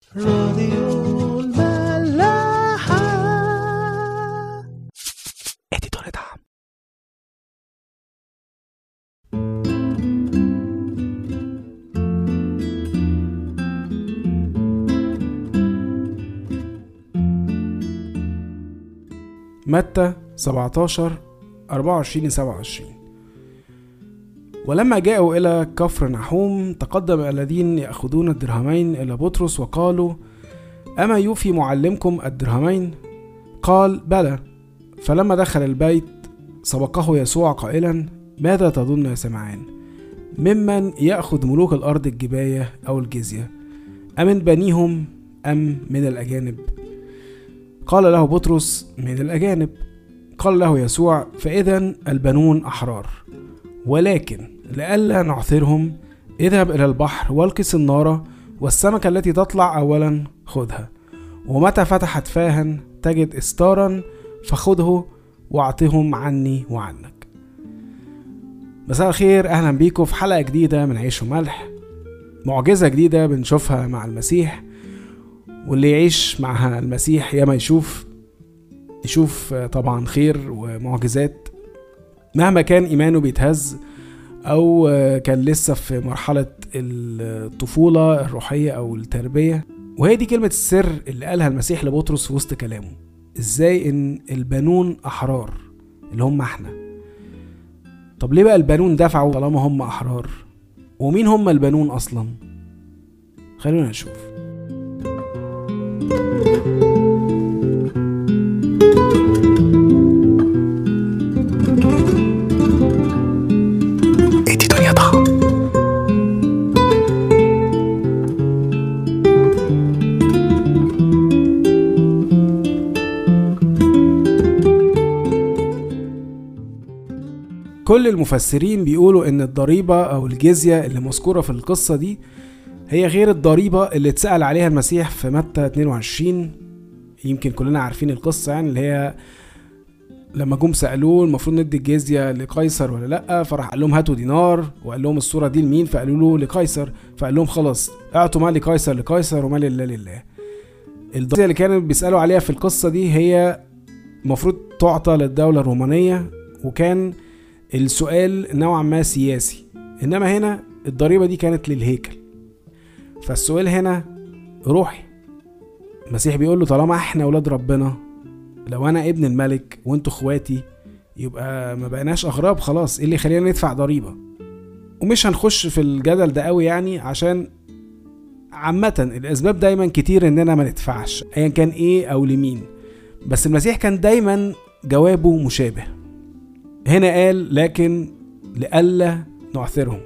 راديو الملاحة اديتور دعم متى 17 24 27 ولما جاءوا إلى كفر نحوم تقدم الذين يأخذون الدرهمين إلى بطرس وقالوا أما يوفي معلمكم الدرهمين؟ قال بلى فلما دخل البيت سبقه يسوع قائلا ماذا تظن يا سمعان ممن يأخذ ملوك الأرض الجباية أو الجزية أمن بنيهم أم من الأجانب قال له بطرس من الأجانب قال له يسوع فإذا البنون أحرار ولكن لئلا نعثرهم اذهب إلى البحر والق النار والسمكة التي تطلع أولا خذها ومتى فتحت فاها تجد استارا فخذه واعطهم عني وعنك مساء الخير اهلا بيكم في حلقة جديدة من عيش وملح معجزة جديدة بنشوفها مع المسيح واللي يعيش مع المسيح ياما يشوف يشوف طبعا خير ومعجزات مهما كان ايمانه بيتهز او كان لسه في مرحلة الطفولة الروحية او التربية وهي دي كلمة السر اللي قالها المسيح لبطرس في وسط كلامه ازاي ان البنون احرار اللي هم احنا طب ليه بقى البنون دفعوا طالما هم احرار ومين هم البنون اصلا خلونا نشوف ادي دنيا ضخم كل المفسرين بيقولوا ان الضريبة او الجزية اللي مذكورة في القصة دي هي غير الضريبة اللي اتسأل عليها المسيح في متى 22 يمكن كلنا عارفين القصة يعني اللي هي لما جم سألوه المفروض ندي الجزية لقيصر ولا لأ فراح قال لهم هاتوا دينار وقال لهم الصورة دي لمين فقالوا له لقيصر فقال لهم خلاص اعطوا ما لقيصر لقيصر وما لله لله الجزية اللي كانوا بيسألوا عليها في القصة دي هي المفروض تعطى للدولة الرومانية وكان السؤال نوعا ما سياسي انما هنا الضريبه دي كانت للهيكل فالسؤال هنا روحي المسيح بيقول له طالما احنا اولاد ربنا لو انا ابن الملك وانتوا اخواتي يبقى ما بقيناش اغراب خلاص ايه اللي يخلينا ندفع ضريبه ومش هنخش في الجدل ده قوي يعني عشان عامة الأسباب دايما كتير إننا ما ندفعش أيا كان إيه أو لمين بس المسيح كان دايما جوابه مشابه هنا قال لكن لئلا نعثرهم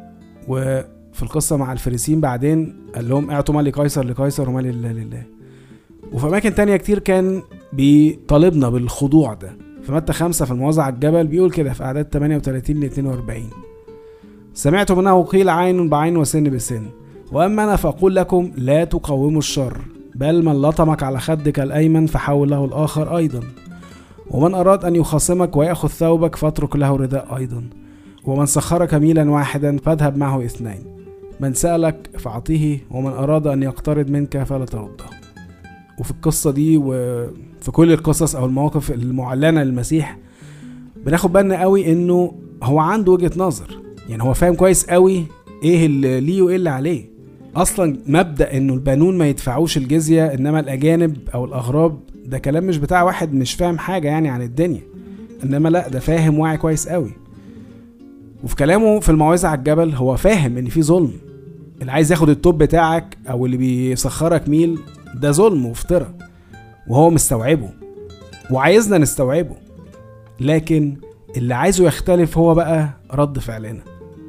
وفي القصة مع الفريسين بعدين قال لهم اعطوا ما لقيصر لقيصر وما لله لله وفي أماكن تانية كتير كان بيطالبنا بالخضوع ده في متى خمسة في الموعظة على الجبل بيقول كده في أعداد 38 ل 42 سمعتم أنه قيل عين بعين وسن بسن وأما أنا فأقول لكم لا تقاوموا الشر بل من لطمك على خدك الأيمن فحول له الآخر أيضا ومن أراد أن يخاصمك ويأخذ ثوبك فاترك له رداء أيضا ومن سخرك ميلا واحدا فاذهب معه اثنين من سألك فأعطيه ومن أراد أن يقترض منك فلا ترده وفي القصة دي وفي كل القصص أو المواقف المعلنة للمسيح بناخد بالنا قوي إنه هو عنده وجهة نظر يعني هو فاهم كويس قوي إيه اللي ليه وإيه اللي عليه أصلا مبدأ إنه البنون ما يدفعوش الجزية إنما الأجانب أو الأغراب ده كلام مش بتاع واحد مش فاهم حاجة يعني عن الدنيا انما لا ده فاهم واعي كويس قوي وفي كلامه في الموعظة على الجبل هو فاهم ان في ظلم اللي عايز ياخد التوب بتاعك او اللي بيسخرك ميل ده ظلم وافتراء وهو مستوعبه وعايزنا نستوعبه لكن اللي عايزه يختلف هو بقى رد فعلنا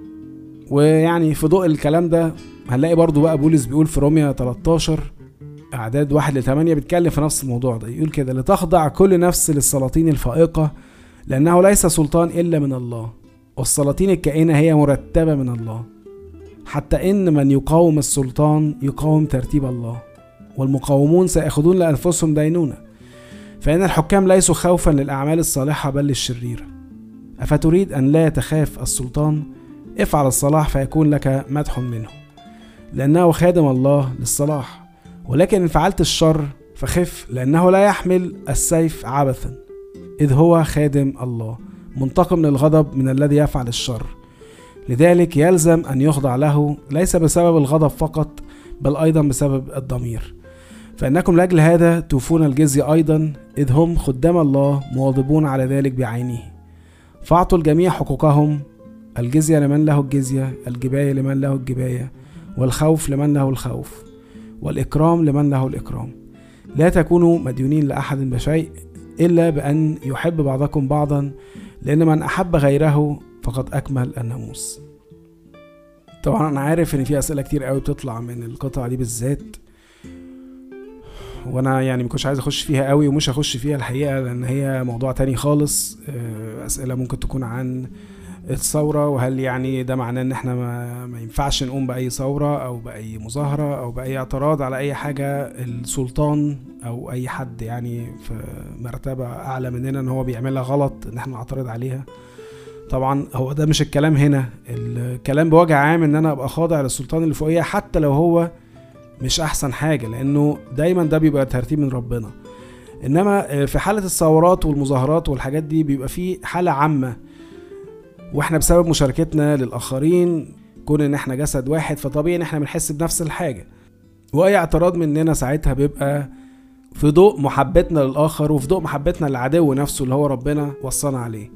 ويعني في ضوء الكلام ده هنلاقي برضو بقى بولس بيقول في روميا 13 أعداد واحد لثمانية بيتكلم في نفس الموضوع ده يقول كده لتخضع كل نفس للسلاطين الفائقة لأنه ليس سلطان إلا من الله والسلاطين الكائنة هي مرتبة من الله حتى إن من يقاوم السلطان يقاوم ترتيب الله والمقاومون سيأخذون لأنفسهم دينونة فإن الحكام ليسوا خوفا للأعمال الصالحة بل للشريرة أفتريد أن لا تخاف السلطان افعل الصلاح فيكون لك مدح منه لأنه خادم الله للصلاح ولكن إن فعلت الشر فخف لأنه لا يحمل السيف عبثا إذ هو خادم الله منتقم للغضب من الذي يفعل الشر لذلك يلزم أن يخضع له ليس بسبب الغضب فقط بل أيضا بسبب الضمير فإنكم لأجل هذا توفون الجزية أيضا إذ هم خدام الله مواظبون على ذلك بعينه فأعطوا الجميع حقوقهم الجزية لمن له الجزية الجباية لمن له الجباية والخوف لمن له الخوف والإكرام لمن له الإكرام لا تكونوا مديونين لأحد بشيء إلا بأن يحب بعضكم بعضا لأن من أحب غيره فقد أكمل الناموس طبعا أنا عارف إن في أسئلة كتير قوي بتطلع من القطعة دي بالذات وانا يعني مكنتش عايز اخش فيها قوي ومش هخش فيها الحقيقه لان هي موضوع تاني خالص آه، اسئله ممكن تكون عن الثورة وهل يعني ده معناه ان احنا ما, ما ينفعش نقوم بأي ثورة او بأي مظاهرة او بأي اعتراض على اي حاجة السلطان او اي حد يعني في مرتبة اعلى مننا ان هو بيعملها غلط ان احنا نعترض عليها طبعا هو ده مش الكلام هنا الكلام بوجه عام ان انا ابقى خاضع للسلطان اللي فوقيا حتى لو هو مش احسن حاجة لانه دايما ده بيبقى ترتيب من ربنا انما في حالة الثورات والمظاهرات والحاجات دي بيبقى في حالة عامة واحنا بسبب مشاركتنا للاخرين كون ان احنا جسد واحد فطبيعي ان احنا بنحس بنفس الحاجه واي اعتراض مننا ساعتها بيبقى في ضوء محبتنا للاخر وفي ضوء محبتنا للعدو نفسه اللي هو ربنا وصانا عليه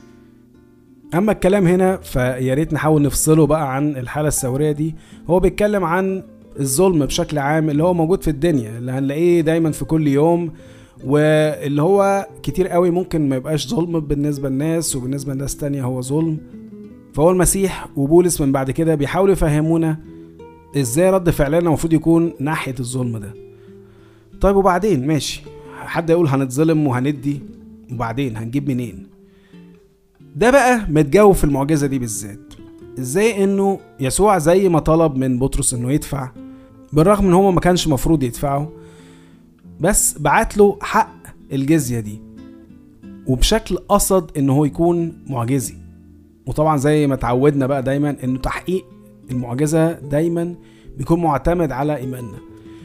اما الكلام هنا فيا ريت نحاول نفصله بقى عن الحاله الثوريه دي هو بيتكلم عن الظلم بشكل عام اللي هو موجود في الدنيا اللي هنلاقيه دايما في كل يوم واللي هو كتير قوي ممكن ما يبقاش ظلم بالنسبة للناس وبالنسبة لناس تانية هو ظلم فهو المسيح وبولس من بعد كده بيحاولوا يفهمونا ازاي رد فعلنا المفروض يكون ناحية الظلم ده طيب وبعدين ماشي حد يقول هنتظلم وهندي وبعدين هنجيب منين ده بقى متجاوب في المعجزة دي بالذات ازاي انه يسوع زي ما طلب من بطرس انه يدفع بالرغم ان هو ما كانش مفروض يدفعه بس بعت له حق الجزية دي وبشكل قصد ان هو يكون معجزي وطبعا زي ما اتعودنا بقى دايما انه تحقيق المعجزة دايما بيكون معتمد على ايماننا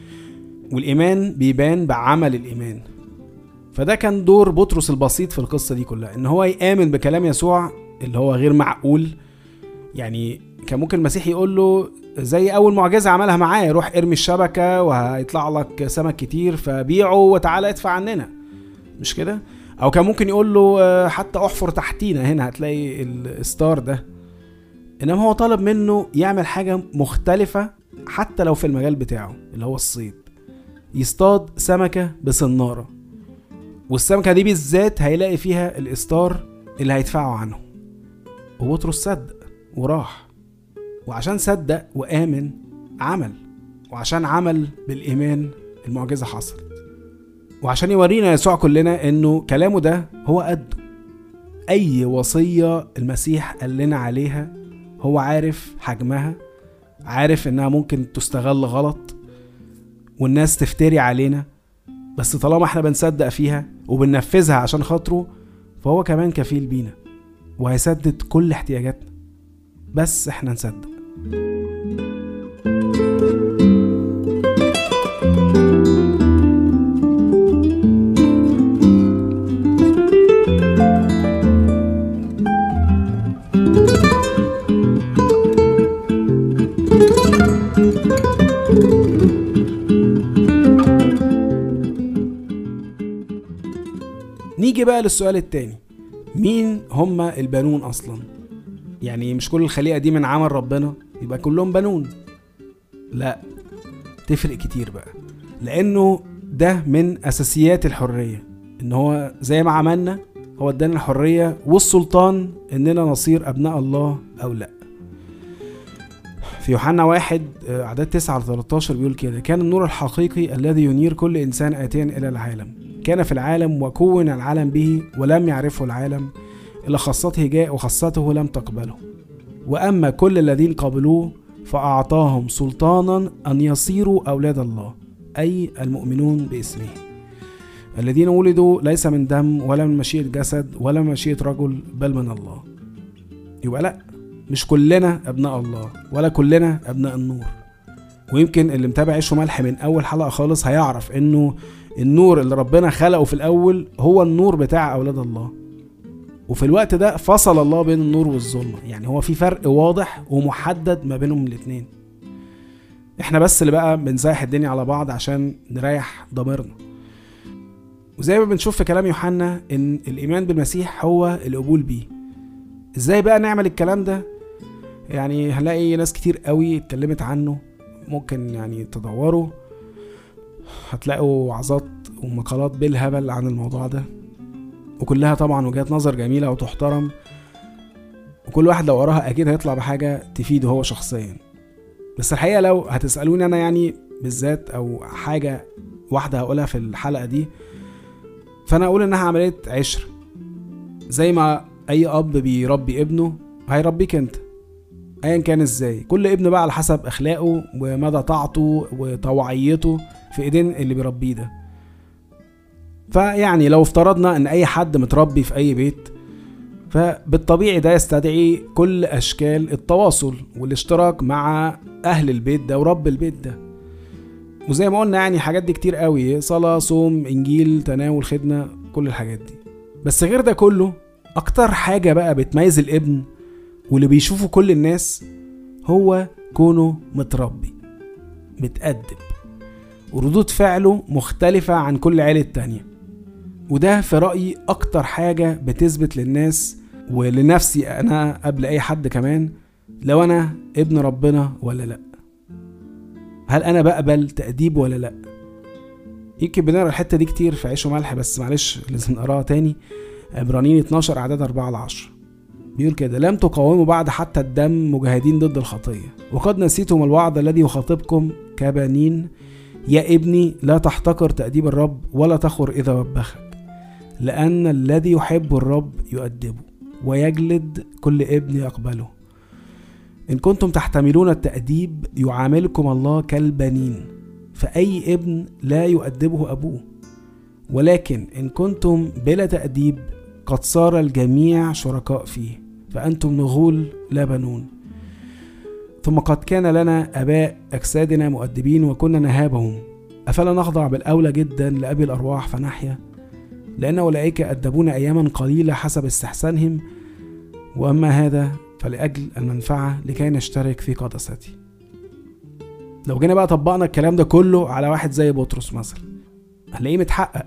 والايمان بيبان بعمل الايمان فده كان دور بطرس البسيط في القصة دي كلها ان هو يآمن بكلام يسوع اللي هو غير معقول يعني كان ممكن المسيح يقول له زي اول معجزه عملها معاه روح ارمي الشبكه وهيطلع لك سمك كتير فبيعه وتعالى ادفع عننا مش كده او كان ممكن يقول له آه، حتى احفر تحتينا هنا هتلاقي الستار ده انما هو طلب منه يعمل حاجه مختلفه حتى لو في المجال بتاعه اللي هو الصيد يصطاد سمكه بصناره والسمكه دي بالذات هيلاقي فيها الاستار اللي هيدفعه عنه وبطرس صدق وراح وعشان صدق وآمن عمل وعشان عمل بالإيمان المعجزة حصلت وعشان يورينا يسوع كلنا إنه كلامه ده هو قده أي وصية المسيح قال لنا عليها هو عارف حجمها عارف إنها ممكن تستغل غلط والناس تفتري علينا بس طالما احنا بنصدق فيها وبننفذها عشان خاطره فهو كمان كفيل بينا وهيسدد كل احتياجاتنا بس احنا نصدق نيجي بقى للسؤال التاني مين هما البنون اصلا يعني مش كل الخليقه دي من عمل ربنا يبقى كلهم بنون لا تفرق كتير بقى لانه ده من اساسيات الحريه ان هو زي ما عملنا هو ادانا الحريه والسلطان اننا نصير ابناء الله او لا في يوحنا واحد آه، أعداد 9 ل 13 بيقول كده كان النور الحقيقي الذي ينير كل إنسان آتيا إلى العالم كان في العالم وكون العالم به ولم يعرفه العالم إلى خاصته جاء وخاصته لم تقبله وأما كل الذين قبلوه فأعطاهم سلطانا أن يصيروا أولاد الله أي المؤمنون باسمه الذين ولدوا ليس من دم ولا من مشيئة جسد ولا من مشيئة رجل بل من الله يبقى لا مش كلنا أبناء الله ولا كلنا أبناء النور ويمكن اللي متابع عيش وملح من اول حلقه خالص هيعرف انه النور اللي ربنا خلقه في الاول هو النور بتاع اولاد الله وفي الوقت ده فصل الله بين النور والظلمه يعني هو في فرق واضح ومحدد ما بينهم الاتنين احنا بس اللي بقى بنزايح الدنيا على بعض عشان نريح ضميرنا وزي ما بنشوف في كلام يوحنا ان الايمان بالمسيح هو القبول بيه ازاي بقى نعمل الكلام ده يعني هنلاقي ناس كتير قوي اتكلمت عنه ممكن يعني تدوروا هتلاقوا وعظات ومقالات بالهبل عن الموضوع ده وكلها طبعا وجهات نظر جميلة وتحترم وكل واحد لو قراها أكيد هيطلع بحاجة تفيده هو شخصيا بس الحقيقة لو هتسألوني أنا يعني بالذات أو حاجة واحدة هقولها في الحلقة دي فأنا أقول إنها عملية عشرة زي ما أي أب بيربي ابنه هيربيك أنت ايا كان ازاي كل ابن بقى على حسب اخلاقه ومدى طاعته وطوعيته في ايدين اللي بيربيه ده فيعني لو افترضنا ان اي حد متربي في اي بيت فبالطبيعي ده يستدعي كل اشكال التواصل والاشتراك مع اهل البيت ده ورب البيت ده وزي ما قلنا يعني حاجات دي كتير قوي صلاة صوم انجيل تناول خدمة كل الحاجات دي بس غير ده كله اكتر حاجة بقى بتميز الابن واللي بيشوفه كل الناس هو كونه متربي متأدب وردود فعله مختلفة عن كل عيلة تانية وده في رأيي أكتر حاجة بتثبت للناس ولنفسي أنا قبل أي حد كمان لو أنا ابن ربنا ولا لأ هل أنا بقبل تأديب ولا لأ يمكن بنقرا الحتة دي كتير في عيش وملح بس معلش لازم نقراها تاني عبرانيين 12 أعداد 4 ل 10 بيقول كده لم تقاوموا بعد حتى الدم مجاهدين ضد الخطية وقد نسيتم الوعد الذي يخاطبكم كبنين يا ابني لا تحتقر تأديب الرب ولا تخر إذا وبخك لأن الذي يحب الرب يؤدبه ويجلد كل ابن يقبله إن كنتم تحتملون التأديب يعاملكم الله كالبنين فأي ابن لا يؤدبه أبوه ولكن إن كنتم بلا تأديب قد صار الجميع شركاء فيه فأنتم نغول لا بنون ثم قد كان لنا آباء أجسادنا مؤدبين وكنا نهابهم أفلا نخضع بالأولى جدا لأبي الأرواح فنحيا لأن أولئك أدبونا أياما قليلة حسب استحسانهم وأما هذا فلأجل المنفعة لكي نشترك في قدستي لو جينا بقى طبقنا الكلام ده كله على واحد زي بطرس مثلا هنلاقيه متحقق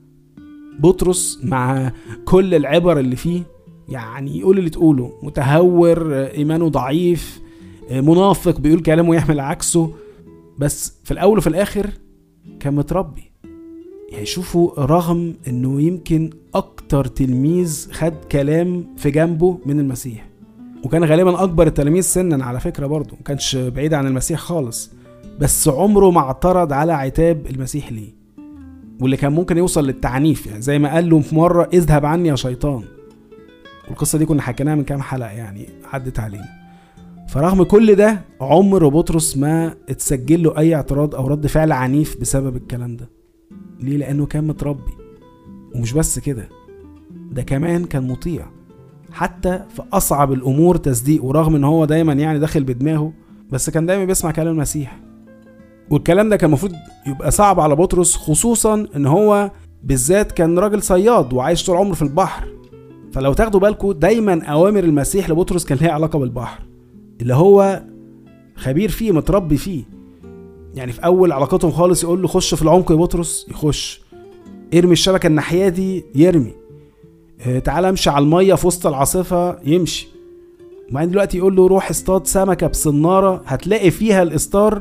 بطرس مع كل العبر اللي فيه يعني يقول اللي تقوله متهور ايمانه ضعيف منافق بيقول كلامه يحمل عكسه بس في الاول وفي الاخر كان متربي يعني شوفوا رغم انه يمكن اكتر تلميذ خد كلام في جنبه من المسيح وكان غالبا اكبر التلاميذ سنا على فكره برضه ما كانش بعيد عن المسيح خالص بس عمره ما اعترض على عتاب المسيح ليه واللي كان ممكن يوصل للتعنيف يعني زي ما قال له في مره اذهب عني يا شيطان والقصه دي كنا حكيناها من كام حلقه يعني عدت علينا فرغم كل ده عمر بطرس ما اتسجل له اي اعتراض او رد فعل عنيف بسبب الكلام ده ليه لانه كان متربي ومش بس كده ده كمان كان مطيع حتى في اصعب الامور تصديق ورغم ان هو دايما يعني داخل بدماغه بس كان دايما بيسمع كلام المسيح والكلام ده كان المفروض يبقى صعب على بطرس خصوصا ان هو بالذات كان راجل صياد وعايش طول عمره في البحر فلو تاخدوا بالكم دايما اوامر المسيح لبطرس كان ليها علاقه بالبحر اللي هو خبير فيه متربي فيه يعني في اول علاقتهم خالص يقول له خش في العمق يا بطرس يخش ارمي الشبكه الناحيه دي يرمي اه تعال امشي على الميه في وسط العاصفه يمشي وبعدين دلوقتي يقول له روح اصطاد سمكه بصناره هتلاقي فيها الاستار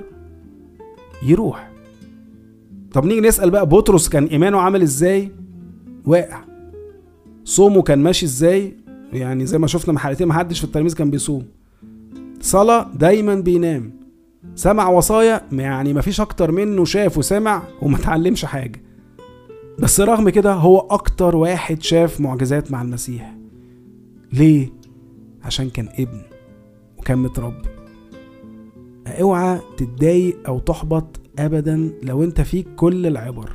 يروح طب نيجي نسال بقى بطرس كان ايمانه عامل ازاي واقع صومه كان ماشي ازاي يعني زي ما شفنا من حلقتين محدش في التلاميذ كان بيصوم صلاة دايما بينام سمع وصايا يعني مفيش اكتر منه شاف وسمع وما اتعلمش حاجة بس رغم كده هو اكتر واحد شاف معجزات مع المسيح ليه عشان كان ابن وكان متربي اوعى تتضايق او تحبط ابدا لو انت فيك كل العبر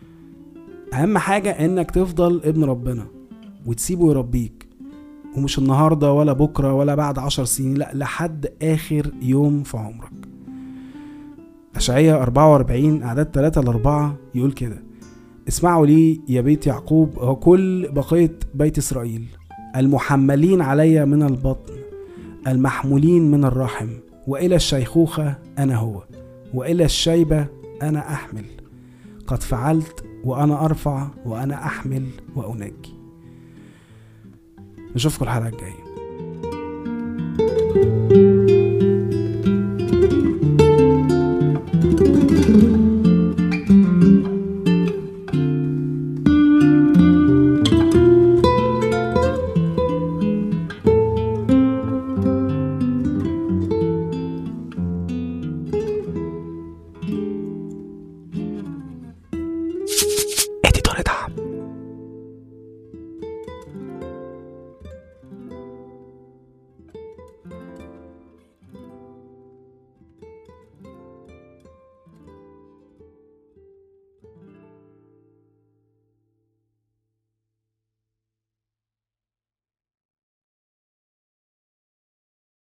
اهم حاجة انك تفضل ابن ربنا وتسيبه يربيك ومش النهاردة ولا بكرة ولا بعد عشر سنين لا لحد اخر يوم في عمرك أشعية 44 أعداد 3 ل 4 يقول كده اسمعوا لي يا بيت يعقوب وكل بقية بيت إسرائيل المحملين علي من البطن المحمولين من الرحم وإلى الشيخوخة أنا هو وإلى الشيبة أنا أحمل قد فعلت وأنا أرفع وأنا أحمل وأنجي نشوفكم الحلقة الجاية